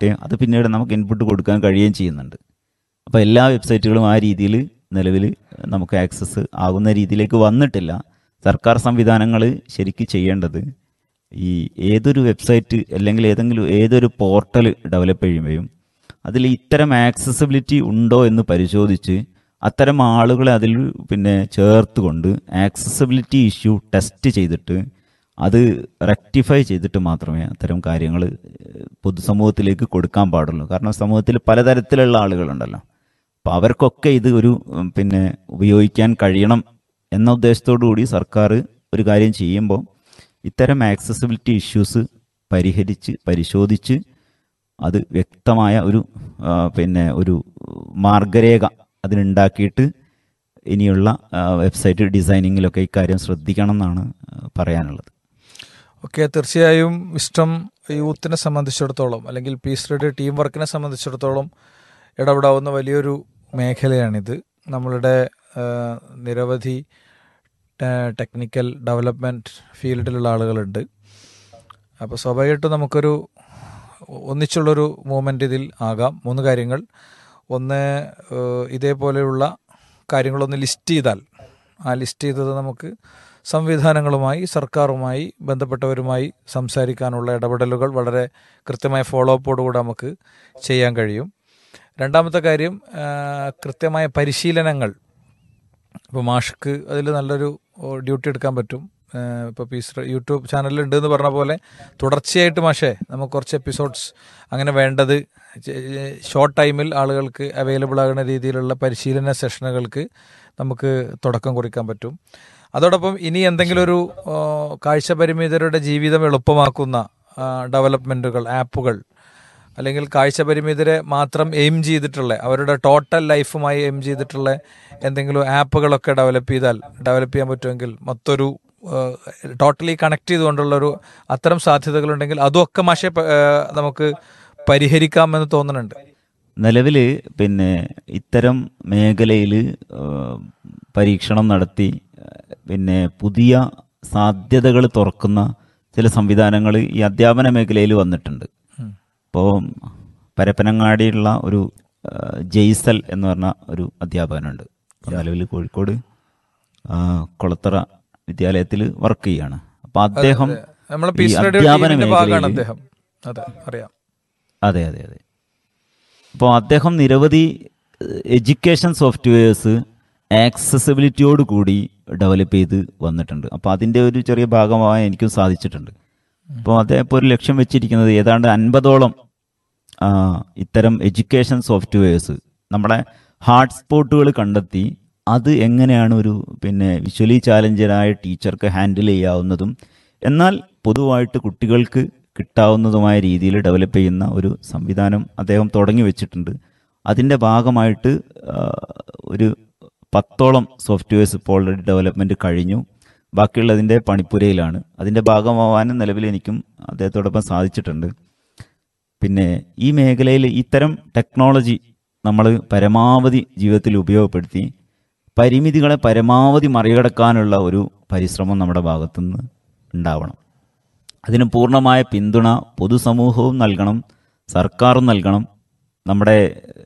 കിട്ടുകയും അത് പിന്നീട് നമുക്ക് ഇൻപുട്ട് കൊടുക്കാൻ കഴിയുകയും ചെയ്യുന്നുണ്ട് അപ്പോൾ എല്ലാ വെബ്സൈറ്റുകളും ആ രീതിയിൽ നിലവിൽ നമുക്ക് ആക്സസ് ആകുന്ന രീതിയിലേക്ക് വന്നിട്ടില്ല സർക്കാർ സംവിധാനങ്ങൾ ശരിക്ക് ചെയ്യേണ്ടത് ഈ ഏതൊരു വെബ്സൈറ്റ് അല്ലെങ്കിൽ ഏതെങ്കിലും ഏതൊരു പോർട്ടൽ ഡെവലപ്പ് ചെയ്യുമ്പോഴും അതിൽ ഇത്തരം ആക്സസിബിലിറ്റി ഉണ്ടോ എന്ന് പരിശോധിച്ച് അത്തരം ആളുകളെ അതിൽ പിന്നെ ചേർത്തുകൊണ്ട് ആക്സസിബിലിറ്റി ഇഷ്യൂ ടെസ്റ്റ് ചെയ്തിട്ട് അത് റെക്ടിഫൈ ചെയ്തിട്ട് മാത്രമേ അത്തരം കാര്യങ്ങൾ പൊതുസമൂഹത്തിലേക്ക് കൊടുക്കാൻ പാടുള്ളൂ കാരണം സമൂഹത്തിൽ പലതരത്തിലുള്ള ആളുകളുണ്ടല്ലോ അപ്പോൾ അവർക്കൊക്കെ ഇത് ഒരു ഉം, പിന്നെ ഉപയോഗിക്കാൻ കഴിയണം എന്ന ഉദ്ദേശത്തോടു കൂടി സർക്കാർ ഒരു കാര്യം ചെയ്യുമ്പോൾ ഇത്തരം ആക്സസിബിലിറ്റി ഇഷ്യൂസ് പരിഹരിച്ച് പരിശോധിച്ച് അത് വ്യക്തമായ ഒരു ആ, പിന്നെ ഒരു മാർഗരേഖ അതിനുണ്ടാക്കിയിട്ട് ഇനിയുള്ള ആ, വെബ്സൈറ്റ് ഡിസൈനിങ്ങിലൊക്കെ ഇക്കാര്യം ശ്രദ്ധിക്കണം എന്നാണ് ആ, പറയാനുള്ളത് ഓക്കെ തീർച്ചയായും ഇഷ്ടം യൂത്തിനെ സംബന്ധിച്ചിടത്തോളം അല്ലെങ്കിൽ പീസ് റേഡിയോ ടീം വർക്കിനെ സംബന്ധിച്ചിടത്തോളം ഇടപെടാവുന്ന വലിയൊരു മേഖലയാണിത് നമ്മളുടെ ആ, നിരവധി ടെ- ടെക്നിക്കൽ ഡെവലപ്മെൻറ്റ് ഫീൽഡിലുള്ള ആളുകളുണ്ട് അപ്പോൾ സ്വാഭാവികമായിട്ടും നമുക്കൊരു ഒന്നിച്ചുള്ളൊരു മൂവ്മെൻ്റ് ഇതിൽ ആകാം മൂന്ന് കാര്യങ്ങൾ ഒന്ന് ഏഹ്, ഇതേപോലെയുള്ള കാര്യങ്ങളൊന്ന് ലിസ്റ്റ് ചെയ്താൽ ആ ലിസ്റ്റ് ചെയ്തത് നമുക്ക് സംവിധാനങ്ങളുമായി സർക്കാരുമായി ബന്ധപ്പെട്ടവരുമായി സംസാരിക്കാനുള്ള ഇടപെടലുകൾ വളരെ കൃത്യമായ ഫോളോ അപ്പോടുകൂടെ നമുക്ക് ചെയ്യാൻ കഴിയും രണ്ടാമത്തെ കാര്യം ആ, കൃത്യമായ പരിശീലനങ്ങൾ ഇപ്പോൾ മാഷ്ക്ക് അതിൽ നല്ലൊരു ഡ്യൂട്ടി എടുക്കാൻ പറ്റും ഇപ്പോൾ പീസ് യൂട്യൂബ് ചാനലിൽ ഉണ്ട് എന്ന് പറഞ്ഞ പോലെ തുടർച്ചയായിട്ട് മാഷേ നമുക്ക് കുറച്ച് എപ്പിസോഡ്സ് അങ്ങനെ വേണ്ടത് ഷോർട്ട് ടൈമിൽ ആളുകൾക്ക് അവൈലബിൾ ആകുന്ന രീതിയിലുള്ള പരിശീലന സെഷനുകൾക്ക് നമുക്ക് തുടക്കം കുറിക്കാൻ പറ്റും അതോടൊപ്പം ഇനി എന്തെങ്കിലും ഒരു ആ, കാഴ്ചപരിമിതരുടെ ജീവിതം എളുപ്പമാക്കുന്ന ഡെവലപ്മെൻറ്റുകൾ ആപ്പുകൾ അല്ലെങ്കിൽ കാഴ്ചപരിമിതരെ മാത്രം എയിം ചെയ്തിട്ടുള്ള അവരുടെ ടോട്ടൽ ലൈഫുമായി എയിം ചെയ്തിട്ടുള്ള എന്തെങ്കിലും ആപ്പുകളൊക്കെ ഡെവലപ്പ് ചെയ്താൽ ഡെവലപ്പ് ചെയ്യാൻ പറ്റുമെങ്കിൽ മൊത്തൊരു ടോട്ടലി കണക്ട് ചെയ്തുകൊണ്ടുള്ള ഒരു അത്തരം സാധ്യതകളുണ്ടെങ്കിൽ അതുമൊക്കെ മാഷെ പ- ആ, നമുക്ക് പരിഹരിക്കാമെന്ന് തോന്നുന്നുണ്ട് നിലവിൽ പിന്നെ ഇത്തരം മേഖലയിൽ പരീക്ഷണം നടത്തി ആ, പിന്നെ പുതിയ സാധ്യതകൾ തുറക്കുന്ന ചില സംവിധാനങ്ങൾ ഈ അധ്യാപന മേഖലയിൽ വന്നിട്ടുണ്ട് ഇപ്പോൾ പരപ്പനങ്ങാടിയുള്ള ഒരു ആ, ജെയ്സൽ എന്ന് പറഞ്ഞ ഒരു അധ്യാപകനുണ്ട് നിലവിൽ കോഴിക്കോട് ആ, കൊളത്തറ വിദ്യാലയത്തിൽ വർക്ക് ചെയ്യാണ് അപ്പോൾ അദ്ദേഹം നമ്മളെ ഈ പീസ് റേഡിയോ അധ്യാപന ടീമിന്റെ ഭാഗമാണ് മേഖലയിൽ അദ്ദേഹം അതെ അറിയാം അതെ അതെ അതെ അപ്പോൾ അദ്ദേഹം നിരവധി എഡ്യൂക്കേഷൻ സോഫ്റ്റ്വെയർസ് ആക്സസിബിലിറ്റിയോട് കൂടി ഡെവലപ്പ് ചെയ്ത് വന്നിട്ടുണ്ട് അപ്പോൾ അതിൻ്റെ ഒരു ചെറിയ ഭാഗമാവാൻ എനിക്കും സാധിച്ചിട്ടുണ്ട് അപ്പോൾ അദ്ദേഹം ഇപ്പോൾ ഒരു ലക്ഷ്യം വെച്ചിരിക്കുന്നത് ഏതാണ്ട് അൻപതോളം ആ, ഇത്തരം എഡ്യൂക്കേഷൻ സോഫ്റ്റ്വെയർസ് നമ്മുടെ ഹാർട്ട് സ്പോട്ടുകൾ കണ്ടെത്തി അത് എങ്ങനെയാണ് ഒരു പിന്നെ വിഷ്വലി ചാലഞ്ചറായ ടീച്ചർക്ക് ഹാൻഡിൽ ചെയ്യാവുന്നതും എന്നാൽ പൊതുവായിട്ട് കുട്ടികൾക്ക് കിട്ടാവുന്നതുമായ രീതിയിൽ ഡെവലപ്പ് ചെയ്യുന്ന ഒരു സംവിധാനം അദ്ദേഹം തുടങ്ങി വെച്ചിട്ടുണ്ട് അതിൻ്റെ ഭാഗമായിട്ട് ആ, ഒരു പത്തോളം സോഫ്റ്റ്വെയർസ് ഇപ്പോൾ ഓൾറെഡി ഡെവലപ്മെൻറ്റ് കഴിഞ്ഞു ബാക്കിയുള്ളതിൻ്റെ പണിപ്പുരയിലാണ് അതിൻ്റെ ഭാഗമാവാനും നിലവിൽ എനിക്കും അദ്ദേഹത്തോടൊപ്പം സാധിച്ചിട്ടുണ്ട് പിന്നെ ഈ മേഖലയിൽ ഇത്തരം ടെക്നോളജി നമ്മൾ പരമാവധി ജീവിതത്തിൽ ഉപയോഗപ്പെടുത്തി പരിമിതികളെ പരമാവധി മറികടക്കാനുള്ള ഒരു പരിശ്രമം നമ്മുടെ ഭാഗത്തുനിന്ന് ഉണ്ടാവണം അതിന് പൂർണ്ണമായ പിന്തുണ പൊതുസമൂഹവും നൽകണം സർക്കാരും നൽകണം നമ്മുടെ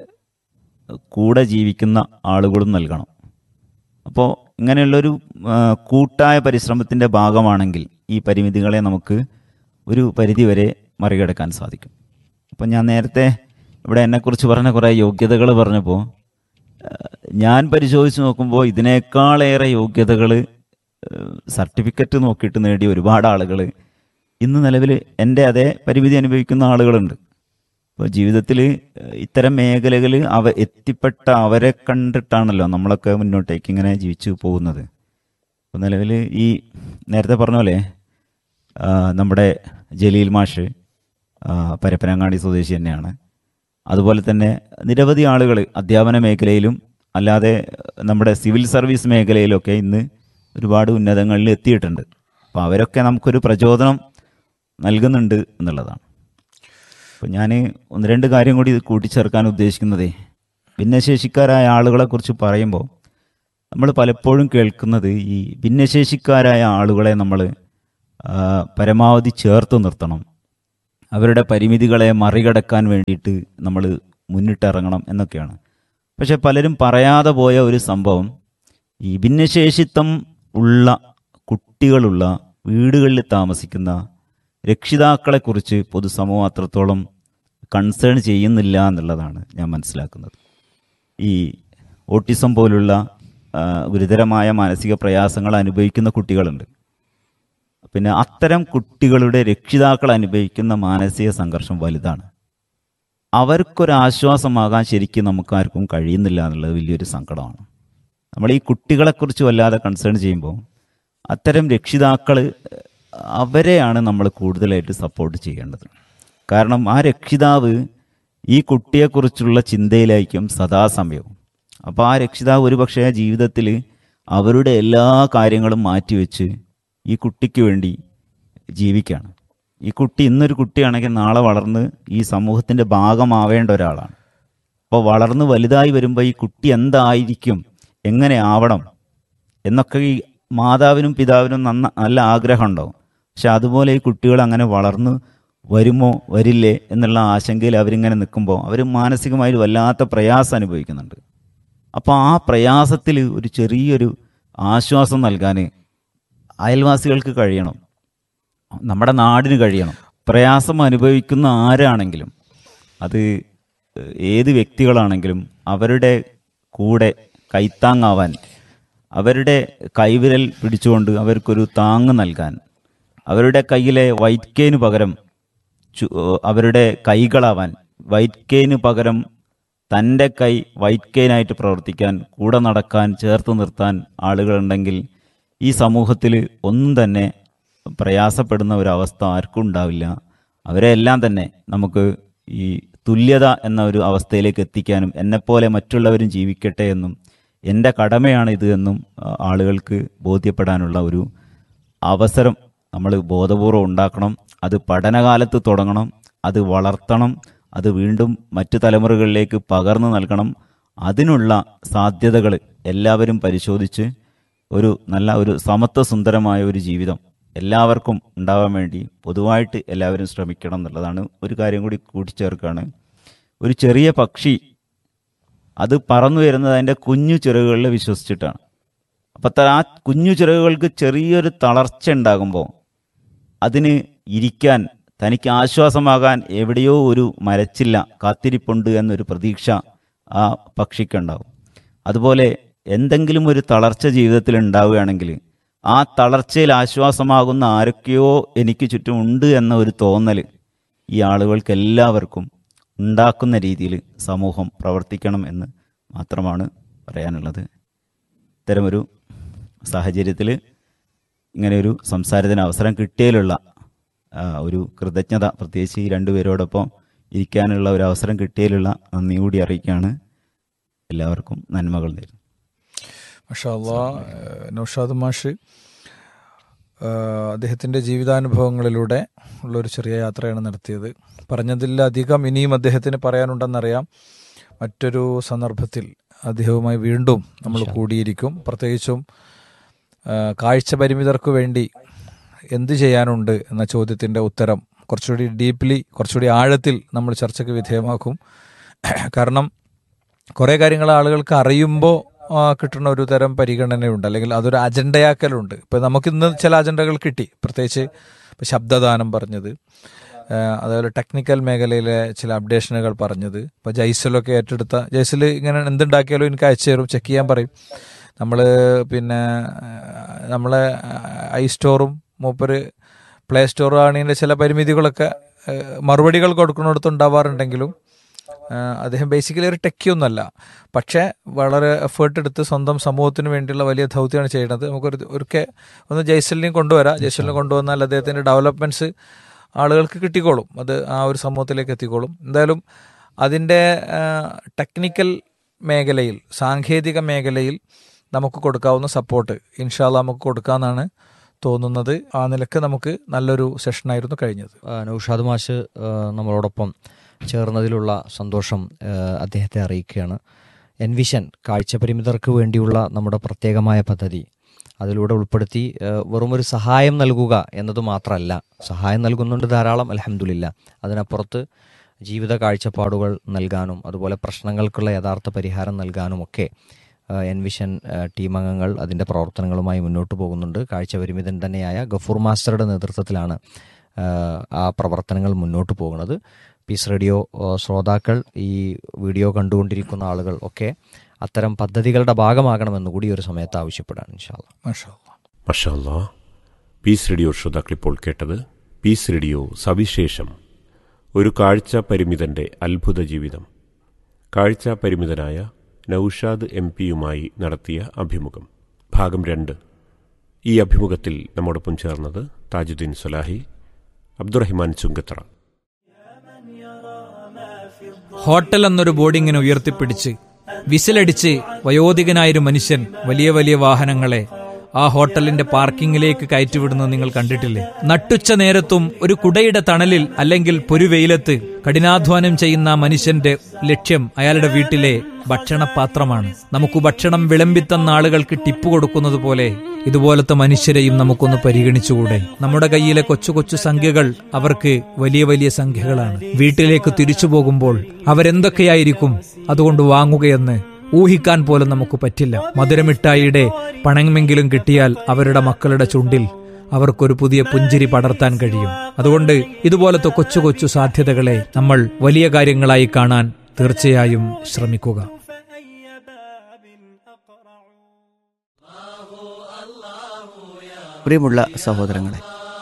കൂടെ ജീവിക്കുന്ന ആളുകളും നൽകണം അപ്പോൾ ഇങ്ങനെയുള്ളൊരു ആ, കൂട്ടായ പരിശ്രമത്തിൻ്റെ ഭാഗമാണെങ്കിൽ ഈ പരിമിതികളെ നമുക്ക് ഒരു പരിധിവരെ മറികടക്കാൻ സാധിക്കും അപ്പം ഞാൻ നേരത്തെ ഇവിടെ എന്നെക്കുറിച്ച് പറഞ്ഞ കുറേ യോഗ്യതകൾ പറഞ്ഞപ്പോൾ ആ, ഞാൻ പരിശോധിച്ച് നോക്കുമ്പോൾ ഇതിനേക്കാളേറെ യോഗ്യതകൾ സർട്ടിഫിക്കറ്റ് നോക്കിയിട്ട് നേടിയ ഒരുപാട് ആളുകൾ ഇന്ന് നിലവിൽ എൻ്റെ അതേ പരിമിതി അനുഭവിക്കുന്ന ആളുകളുണ്ട് അപ്പോൾ ജീവിതത്തിൽ ഇത്തരം മേഖലകൾ അവ എത്തിപ്പെട്ട അവരെ കണ്ടിട്ടാണല്ലോ നമ്മളൊക്കെ മുന്നോട്ടേക്ക് ഇങ്ങനെ ജീവിച്ചു പോകുന്നത് അപ്പോൾ നിലവിൽ ഈ നേരത്തെ പറഞ്ഞ പോലെ ആ, നമ്മുടെ ജലീൽ മാഷ് ആ, പരപ്പനങ്ങാടി സ്വദേശി തന്നെയാണ് അതുപോലെ തന്നെ നിരവധി ആളുകൾ അധ്യാപന മേഖലയിലും അല്ലാതെ നമ്മുടെ സിവിൽ സർവീസ് മേഖലയിലൊക്കെ ഇന്ന് ഒരുപാട് ഉന്നതങ്ങളിൽ എത്തിയിട്ടുണ്ട് അപ്പോൾ അവരൊക്കെ നമുക്കൊരു പ്രചോദനം നൽകുന്നുണ്ട് എന്നുള്ളതാണ് അപ്പോൾ ഞാൻ ഒന്ന് രണ്ട് കാര്യം കൂടി ഇത് കൂട്ടിച്ചേർക്കാൻ ഉദ്ദേശിക്കുന്നതേ ഭിന്നശേഷിക്കാരായ ആളുകളെക്കുറിച്ച് പറയുമ്പോൾ നമ്മൾ പലപ്പോഴും കേൾക്കുന്നത് ഈ ഭിന്നശേഷിക്കാരായ ആളുകളെ നമ്മൾ പരമാവധി ചേർത്ത് നിർത്തണം അവരുടെ പരിമിതികളെ മറികടക്കാൻ വേണ്ടിയിട്ട് നമ്മൾ മുന്നിട്ടിറങ്ങണം എന്നൊക്കെയാണ് പക്ഷെ പലരും പറയാതെ പോയ ഒരു സംഭവം ഈ ഭിന്നശേഷിത്വം ഉള്ള കുട്ടികളുള്ള വീടുകളിൽ താമസിക്കുന്ന രക്ഷിതാക്കളെക്കുറിച്ച് പൊതുസമൂഹം അത്രത്തോളം കൺസേൺ ചെയ്യുന്നില്ല എന്നുള്ളതാണ് ഞാൻ മനസ്സിലാക്കുന്നത് ഈ ഓട്ടിസം പോലുള്ള ആ, ഗുരുതരമായ മാനസിക പ്രയാസങ്ങൾ അനുഭവിക്കുന്ന കുട്ടികളുണ്ട് പിന്നെ അത്തരം കുട്ടികളുടെ രക്ഷിതാക്കൾ അനുഭവിക്കുന്ന മാനസിക സംഘർഷം വലുതാണ് അവർക്കൊരാശ്വാസമാകാൻ ശരിക്കും നമുക്കാർക്കും കഴിയുന്നില്ല എന്നുള്ളത് വലിയൊരു സങ്കടമാണ് നമ്മൾ ഈ കുട്ടികളെക്കുറിച്ച് വല്ലാതെ കൺസേൺ ചെയ്യുമ്പോൾ അത്തരം രക്ഷിതാക്കൾ അവരെയാണ് നമ്മൾ കൂടുതലായിട്ട് സപ്പോർട്ട് ചെയ്യേണ്ടത് കാരണം ആ രക്ഷിതാവ് ഈ കുട്ടിയെക്കുറിച്ചുള്ള ചിന്തയിലായിരിക്കും സദാസമയവും അപ്പോൾ ആ രക്ഷിതാവ് ഒരുപക്ഷെ ജീവിതത്തിൽ അവരുടെ എല്ലാ കാര്യങ്ങളും മാറ്റിവെച്ച് ഈ കുട്ടിക്ക് വേണ്ടി ജീവിക്കുകയാണ് ഈ കുട്ടി ഇന്നൊരു കുട്ടിയാണെങ്കിൽ നാളെ വളർന്ന് ഈ സമൂഹത്തിൻ്റെ ഭാഗമാവേണ്ട ഒരാളാണ് അപ്പോൾ വളർന്ന് വലുതായി വരുമ്പോൾ ഈ കുട്ടി എന്തായിരിക്കും എങ്ങനെ ആവണം എന്നൊക്കെ ഈ മാതാവിനും പിതാവിനും നന്ന നല്ല ആഗ്രഹം ഉണ്ടാവും പക്ഷെ അതുപോലെ ഈ കുട്ടികൾ അങ്ങനെ വളർന്നു വരുമോ വരില്ലേ എന്നുള്ള ആശങ്കയിൽ അവരിങ്ങനെ നിൽക്കുമ്പോൾ അവർ മാനസികമായി ഒരു വല്ലാത്ത പ്രയാസം അനുഭവിക്കുന്നുണ്ട് അപ്പോൾ ആ പ്രയാസത്തിൽ ഒരു ചെറിയൊരു ആശ്വാസം നൽകാൻ അയൽവാസികൾക്ക് കഴിയണം നമ്മുടെ നാടിന് കഴിയണം പ്രയാസം അനുഭവിക്കുന്ന ആരാണെങ്കിലും അത് ഏത് വ്യക്തികളാണെങ്കിലും അവരുടെ കൂടെ കൈത്താങ്ങാവാൻ അവരുടെ കൈവിരൽ പിടിച്ചുകൊണ്ട് അവർക്കൊരു താങ്ങ് നൽകാൻ അവരുടെ കയ്യിലെ വൈറ്റ് കെയിന് പകരം ചു- അവരുടെ കൈകളാവാൻ വൈറ്റ് കെയിന് പകരം തൻ്റെ കൈ വൈറ്റ് കെയിനായിട്ട് പ്രവർത്തിക്കാൻ കൂടെ നടക്കാൻ ചേർത്ത് നിർത്താൻ ആളുകളുണ്ടെങ്കിൽ ഈ സമൂഹത്തിൽ ഒന്നും തന്നെ പ്രയാസപ്പെടുന്ന ഒരവസ്ഥ ആർക്കും ഉണ്ടാവില്ല അവരെ എല്ലാം തന്നെ നമുക്ക് ഈ തുല്യത എന്ന ഒരു അവസ്ഥയിലേക്ക് എത്തിക്കാനും എന്നെപ്പോലെ മറ്റുള്ളവരും ജീവിക്കട്ടെ എന്നും എൻ്റെ കടമയാണ് ഇത് എന്നും ആ, ആളുകൾക്ക് ബോധ്യപ്പെടാനുള്ള ഒരു അവസരം നമ്മൾ ബോധപൂർവം ഉണ്ടാക്കണം അത് പഠനകാലത്ത് തുടങ്ങണം അത് വളർത്തണം അത് വീണ്ടും മറ്റു തലമുറകളിലേക്ക് പകർന്നു നൽകണം അതിനുള്ള സാധ്യതകൾ എല്ലാവരും പരിശോധിച്ച് ഒരു നല്ല ഒരു സമത്വ സുന്ദരമായ ഒരു ജീവിതം എല്ലാവർക്കും ഉണ്ടാവാൻ വേണ്ടി പൊതുവായിട്ട് എല്ലാവരും ശ്രമിക്കണം എന്നുള്ളതാണ് ഒരു കാര്യം കൂടി കൂട്ടിച്ചേർക്കാണ് ഒരു ചെറിയ പക്ഷി അത് പറന്നു വരുന്നത് അതിൻ്റെ കുഞ്ഞു ചിറകുകളിൽ വിശ്വസിച്ചിട്ടാണ് അപ്പം ആ കുഞ്ഞു ചിറകുകൾക്ക് ചെറിയൊരു തളർച്ച ഉണ്ടാകുമ്പോൾ അതിന് ഇരിക്കാൻ തനിക്ക് ആശ്വാസമാകാൻ എവിടെയോ ഒരു മരച്ചില്ല കാത്തിരിപ്പുണ്ട് എന്നൊരു പ്രതീക്ഷ ആ പക്ഷിക്കുണ്ടാവും അതുപോലെ എന്തെങ്കിലും ഒരു തളർച്ച ജീവിതത്തിൽ ഉണ്ടാവുകയാണെങ്കിൽ ആ തളർച്ചയിൽ ആശ്വാസമാകുന്ന ആരൊക്കെയോ എനിക്ക് ചുറ്റും ഉണ്ട് എന്ന ഒരു തോന്നൽ ഈ ആളുകൾക്ക് എല്ലാവർക്കും ഉണ്ടാക്കുന്ന രീതിയിൽ സമൂഹം പ്രവർത്തിക്കണം എന്ന് മാത്രമാണ് പറയാനുള്ളത് ഇത്തരമൊരു സാഹചര്യത്തിൽ ഇങ്ങനെ ഒരു സംസാരത്തിന് അവസരം കിട്ടിയതിലുള്ള ആ, ഒരു കൃതജ്ഞത പ്രത്യേകിച്ച് ഈ രണ്ടുപേരോടൊപ്പം ഇരിക്കാനുള്ള ഒരു അവസരം കിട്ടിയതിലുള്ള നന്ദി കൂടി അറിയിക്കുകയാണ് എല്ലാവർക്കും നന്മകൾ നേരുന്നു മാഷാ അള്ളാ ഏഹ് നൗഷാദ് മാഷ് ഏഹ് അദ്ദേഹത്തിൻ്റെ ജീവിതാനുഭവങ്ങളിലൂടെ ഉള്ളൊരു ചെറിയ യാത്രയാണ് നടത്തിയത് പറഞ്ഞതിലധികം ഇനിയും അദ്ദേഹത്തിന് പറയാനുണ്ടെന്നറിയാം മറ്റൊരു സന്ദർഭത്തിൽ അദ്ദേഹവുമായി വീണ്ടും നമ്മൾ കൂടിയിരിക്കും പ്രത്യേകിച്ചും ഏഹ് കാഴ്ച പരിമിതർക്ക് വേണ്ടി എന്ത് ചെയ്യാനുണ്ട് എന്ന ചോദ്യത്തിൻ്റെ ഉത്തരം കുറച്ചുകൂടി ഡീപ്ലി കുറച്ചുകൂടി ആഴത്തിൽ നമ്മൾ ചർച്ചയ്ക്ക് വിധേയമാക്കും കാരണം കുറേ കാര്യങ്ങൾ ആളുകൾക്ക് അറിയുമ്പോൾ കിട്ടുന്ന ഒരു തരം പരിഗണനയുണ്ട് അല്ലെങ്കിൽ അതൊരു അജണ്ടയാക്കലുണ്ട് ഇപ്പം നമുക്കിന്ന് ചില അജണ്ടകൾ കിട്ടി പ്രത്യേകിച്ച് ഇപ്പം ശബ്ദദാനം പറഞ്ഞത് ആ, അതേപോലെ ടെക്നിക്കൽ മേഖലയിലെ ചില അപ്ഡേഷനുകൾ പറഞ്ഞത് ഇപ്പോൾ ജൈസലൊക്കെ ഏറ്റെടുത്ത ജൈസൽ ഇങ്ങനെ എന്തുണ്ടാക്കിയാലും എനിക്ക് അയച്ചു തരും ചെക്ക് ചെയ്യാൻ പറയും നമ്മൾ പിന്നെ ആ, നമ്മളെ ഐ സ്റ്റോറും മൂപ്പര് പ്ലേ സ്റ്റോർ ആണിൻ്റെ ചില പരിമിതികളൊക്കെ ആ, മറുപടികൾ കൊടുക്കുന്നിടത്ത് ഉണ്ടാവാറുണ്ടെങ്കിലും ആ, അദ്ദേഹം ബേസിക്കലി ഒരു ടെക്കിയൊന്നുമല്ല പക്ഷേ വളരെ എഫേർട്ട് എടുത്ത് സ്വന്തം സമൂഹത്തിന് വേണ്ടിയുള്ള വലിയ ദൗത്യമാണ് ചെയ്യുന്നത് നമുക്കൊരു ഒരിക്കൽ ഒന്ന് ജയ്സലിനെയും കൊണ്ടുവരാം ജയ്സലിനെ കൊണ്ടുവന്നാൽ അദ്ദേഹത്തിൻ്റെ ഡെവലപ്മെൻറ്റ്സ് ആളുകൾക്ക് കിട്ടിക്കോളും അത് ആ ഒരു സമൂഹത്തിലേക്ക് എത്തിക്കോളും എന്തായാലും അതിൻ്റെ ടെക്നിക്കൽ മേഖലയിൽ സാങ്കേതിക മേഖലയിൽ നമുക്ക് കൊടുക്കാവുന്ന സപ്പോർട്ട് ഇൻഷാല്ല നമുക്ക് കൊടുക്കാമെന്നാണ് തോന്നുന്നത് ആ നിലക്ക് നമുക്ക് നല്ലൊരു സെഷനായിരുന്നു കഴിഞ്ഞത് ആ, നൗഷാദ് മാഷ് ആ, നമ്മളോടൊപ്പം ചേർന്നതിലുള്ള സന്തോഷം ആ, അദ്ദേഹത്തെ അറിയിക്കുകയാണ് എൻവിഷൻ കാഴ്ചപരിമിതർക്ക് വേണ്ടിയുള്ള നമ്മുടെ പ്രത്യേകമായ പദ്ധതി അതിലൂടെ ഉൾപ്പെടുത്തി ഏഹ്, വെറും ഒരു സഹായം നൽകുക എന്നത് മാത്രമല്ല സഹായം നൽകുന്നുണ്ട് ധാരാളം അലഹമുല്ല അതിനപ്പുറത്ത് ജീവിത കാഴ്ചപ്പാടുകൾ നൽകാനും അതുപോലെ പ്രശ്നങ്ങൾക്കുള്ള യഥാർത്ഥ പരിഹാരം നൽകാനും ഒക്കെ ഏഹ്, എൻവിഷൻ ഏഹ്, ടീം അംഗങ്ങൾ അതിൻ്റെ പ്രവർത്തനങ്ങളുമായി മുന്നോട്ട് പോകുന്നുണ്ട് കാഴ്ചപരിമിതൻ തന്നെയായ ഗഫൂർ മാസ്റ്ററുടെ നേതൃത്വത്തിലാണ് ഏഹ്, ആ പ്രവർത്തനങ്ങൾ മുന്നോട്ട് പോകുന്നത് പീസ് റേഡിയോ ഏഹ്, ശ്രോതാക്കൾ ഈ വീഡിയോ കണ്ടുകൊണ്ടിരിക്കുന്ന ആളുകൾ ഒക്കെ അത്തരം പദ്ധതികളുടെ ഭാഗമാകണമെന്ന് കൂടി ഈ ഒരു സമയത്ത് ആവശ്യപ്പെടാൻ ഇൻഷാല്ല മാഷാ അല്ലാ. മഷാല്ല പീസ് റേഡിയോ ശ്രോതാക്കൾ ഇപ്പോൾ കേട്ടത് പീസ് റേഡിയോ സവിശേഷം ഒരു കാഴ്ച പരിമിതന്റെ അത്ഭുത ജീവിതം കാഴ്ച പരിമിതനായ നൌഷാദ് എം പിയുമായി നടത്തിയ അഭിമുഖം ഭാഗം രണ്ട് ഈ അഭിമുഖത്തിൽ നമ്മോടൊപ്പം ചേർന്നത് താജുദ്ദീൻ സലാഹി അബ്ദുറഹിമാൻ ചുങ്കത്ര ഹോട്ടൽ എന്നൊരു ബോർഡിങ്ങിനെ ഉയർത്തിപ്പിടിച്ച് വിസിലടിച്ച് വയോധികനായൊരു മനുഷ്യൻ വലിയ വലിയ വാഹനങ്ങളെ ആ ഹോട്ടലിന്റെ പാർക്കിങ്ങിലേക്ക് കയറ്റിവിടുന്നത് നിങ്ങൾ കണ്ടിട്ടില്ലേ നട്ടുച്ച നേരത്തും ഒരു കുടയുടെ തണലിൽ അല്ലെങ്കിൽ പൊരുവെയിലത്ത് കഠിനാധ്വാനം ചെയ്യുന്ന ആ മനുഷ്യന്റെ ലക്ഷ്യം അയാളുടെ വീട്ടിലെ ഭക്ഷണപാത്രമാണ് നമുക്ക് ഭക്ഷണം വിളമ്പിത്തന്ന ആളുകൾക്ക് ടിപ്പ് കൊടുക്കുന്നത് പോലെ ഇതുപോലത്തെ മനുഷ്യരെയും നമുക്കൊന്ന് പരിഗണിച്ചുകൂടെ നമ്മുടെ കയ്യിലെ കൊച്ചു കൊച്ചു സംഖ്യകൾ അവർക്ക് വലിയ വലിയ സംഖ്യകളാണ് വീട്ടിലേക്ക് തിരിച്ചു പോകുമ്പോൾ അവരെന്തൊക്കെയായിരിക്കും അതുകൊണ്ട് വാങ്ങുകയെന്ന് ഊഹിക്കാൻ പോലും നമുക്ക് പറ്റില്ല മധുരമിഠായിയുടെ പണമെങ്കിലും കിട്ടിയാൽ അവരുടെ മക്കളുടെ ചുണ്ടിൽ അവർക്കൊരു പുതിയ പുഞ്ചിരി പടർത്താൻ കഴിയും അതുകൊണ്ട് ഇതുപോലത്തെ കൊച്ചു കൊച്ചു സാധ്യതകളെ നമ്മൾ വലിയ കാര്യങ്ങളായി കാണാൻ തീർച്ചയായും ശ്രമിക്കുക പ്രിയമുള്ള സഹോദരങ്ങളെ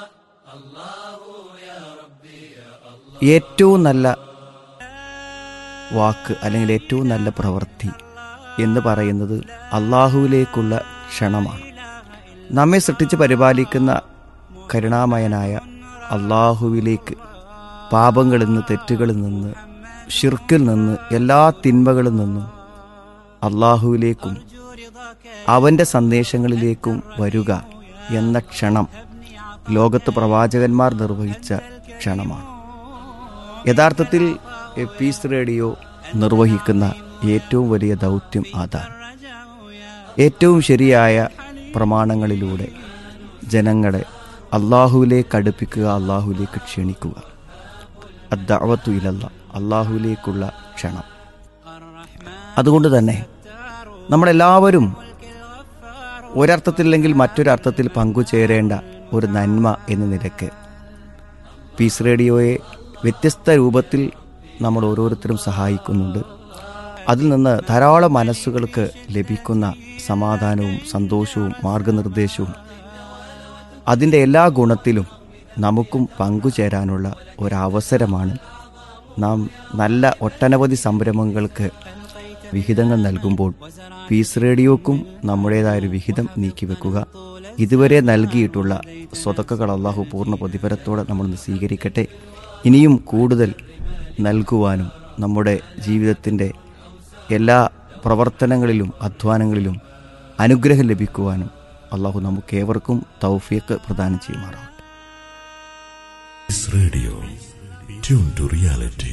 ഏറ്റവും നല്ല വാക്ക് അല്ലെങ്കിൽ ഏറ്റവും നല്ല പ്രവൃത്തി എന്ന് പറയുന്നത് അള്ളാഹുവിലേക്കുള്ള ക്ഷണമാണ് നമ്മെ സൃഷ്ടിച്ച് പരിപാലിക്കുന്ന കരുണാമയനായ അള്ളാഹുവിലേക്ക് പാപങ്ങളിൽ നിന്ന് തെറ്റുകളിൽ നിന്ന് ഷിർക്കിൽ നിന്ന് എല്ലാ തിന്മകളിൽ നിന്നും അള്ളാഹുവിലേക്കും അവൻ്റെ സന്ദേശങ്ങളിലേക്കും വരിക എന്ന ക്ഷണം ലോകത്ത് പ്രവാചകന്മാർ നിർവഹിച്ച ക്ഷണമാണ് യഥാർത്ഥത്തിൽ എ പീസ് റേഡിയോ നിർവഹിക്കുന്ന ഏറ്റവും വലിയ ദൗത്യം അതാണ് ഏറ്റവും ശരിയായ പ്രമാണങ്ങളിലൂടെ ജനങ്ങളെ അള്ളാഹുവിലേക്ക് അടുപ്പിക്കുക അള്ളാഹുവിലേക്ക് ക്ഷണിക്കുക അദ്ദാവത്തു ഇലല്ല അള്ളാഹുവിലേക്കുള്ള ക്ഷണം അതുകൊണ്ട് തന്നെ നമ്മളെല്ലാവരും ഒരർത്ഥത്തില്ലെങ്കിൽ മറ്റൊരർത്ഥത്തിൽ പങ്കുചേരേണ്ട ഒരു നന്മ എന്ന നിലക്ക് പീസ് റേഡിയോയെ വ്യത്യസ്ത രൂപത്തിൽ നമ്മൾ ഓരോരുത്തരും സഹായിക്കുന്നുണ്ട് അതിൽ നിന്ന് ധാരാളം മനസ്സുകൾക്ക് ലഭിക്കുന്ന സമാധാനവും സന്തോഷവും മാർഗനിർദ്ദേശവും അതിൻ്റെ എല്ലാ ഗുണത്തിലും നമുക്കും പങ്കുചേരാനുള്ള ഒരവസരമാണ് നാം നല്ല ഒട്ടനവധി സംരംഭങ്ങൾക്ക് വിഹിതങ്ങൾ നൽകുമ്പോൾ പീസ് റേഡിയോക്കും നമ്മുടേതായൊരു വിഹിതം നീക്കിവെക്കുക ഇതുവരെ നൽകിയിട്ടുള്ള സ്വതക്കകൾ അള്ളാഹു പൂർണ്ണ പ്രതിഫലത്തോടെ നമ്മളൊന്ന് സ്വീകരിക്കട്ടെ ഇനിയും കൂടുതൽ നൽകുവാനും നമ്മുടെ ജീവിതത്തിൻ്റെ എല്ലാ പ്രവർത്തനങ്ങളിലും അധ്വാനങ്ങളിലും അനുഗ്രഹം ലഭിക്കുവാനും അള്ളാഹു നമുക്കേവർക്കും തൗഫിയക്ക് പ്രദാനം ചെയ്യുമാറാവട്ടെ This radio, tuned to reality.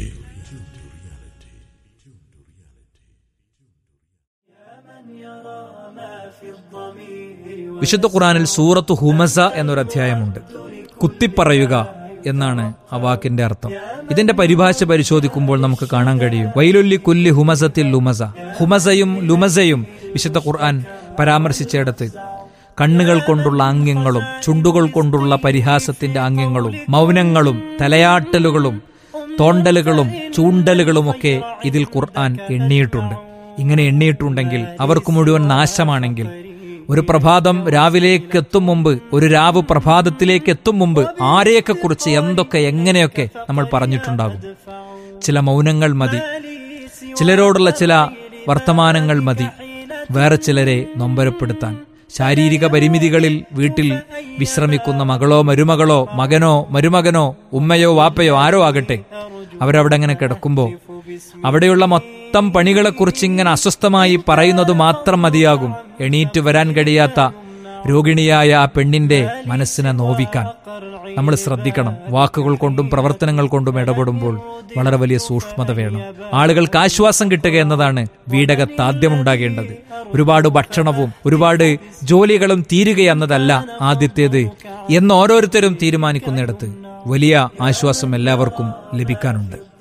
വിശുദ്ധ ഖുറാനിൽ സൂറത്ത് ഹുമസ എന്നൊരു അധ്യായമുണ്ട് കുത്തിപ്പറയുക എന്നാണ് ആ വാക്കിന്റെ അർത്ഥം ഇതിന്റെ പരിഭാഷ പരിശോധിക്കുമ്പോൾ നമുക്ക് കാണാൻ കഴിയും വൈലുല്ലി കുല്ലി ഹുമസത്തിൽ ലുമസ ഹുമസയും ലുമസയും വിശുദ്ധ ഖുർആൻ പരാമർശിച്ചിടത്ത് കണ്ണുകൾ കൊണ്ടുള്ള ആംഗ്യങ്ങളും ചുണ്ടുകൾ കൊണ്ടുള്ള പരിഹാസത്തിന്റെ ആംഗ്യങ്ങളും മൗനങ്ങളും തലയാട്ടലുകളും തോണ്ടലുകളും ചൂണ്ടലുകളുമൊക്കെ ഇതിൽ ഖുർആൻ എണ്ണിയിട്ടുണ്ട് ഇങ്ങനെ എണ്ണിയിട്ടുണ്ടെങ്കിൽ അവർക്ക് മുഴുവൻ നാശമാണെങ്കിൽ ഒരു പ്രഭാതം രാവിലേക്ക് എത്തും മുമ്പ് ഒരു രാവ് പ്രഭാതത്തിലേക്ക് എത്തും മുമ്പ് ആരെയൊക്കെ കുറിച്ച് എന്തൊക്കെ എങ്ങനെയൊക്കെ നമ്മൾ പറഞ്ഞിട്ടുണ്ടാകും ചില മൗനങ്ങൾ മതി ചിലരോടുള്ള ചില വർത്തമാനങ്ങൾ മതി വേറെ ചിലരെ നൊമ്പരപ്പെടുത്താൻ ശാരീരിക പരിമിതികളിൽ വീട്ടിൽ വിശ്രമിക്കുന്ന മകളോ മരുമകളോ മകനോ മരുമകനോ ഉമ്മയോ വാപ്പയോ ആരോ ആകട്ടെ അവരവിടെ അങ്ങനെ കിടക്കുമ്പോൾ അവിടെയുള്ള മൊത്തം പണികളെക്കുറിച്ച് ഇങ്ങനെ അസ്വസ്ഥമായി പറയുന്നത് മാത്രം മതിയാകും എണീറ്റ് വരാൻ കഴിയാത്ത രോഗിണിയായ ആ പെണ്ണിന്റെ മനസ്സിനെ നോവിക്കാൻ നമ്മൾ ശ്രദ്ധിക്കണം വാക്കുകൾ കൊണ്ടും പ്രവർത്തനങ്ങൾ കൊണ്ടും ഇടപെടുമ്പോൾ വളരെ വലിയ സൂക്ഷ്മത വേണം ആളുകൾക്ക് ആശ്വാസം കിട്ടുക എന്നതാണ് വീടകത്ത് ആദ്യം ഉണ്ടാകേണ്ടത് ഒരുപാട് ഭക്ഷണവും ഒരുപാട് ജോലികളും തീരുക എന്നതല്ല ആദ്യത്തേത് എന്ന് ഓരോരുത്തരും തീരുമാനിക്കുന്നിടത്ത് വലിയ ആശ്വാസം എല്ലാവർക്കും ലഭിക്കാനുണ്ട്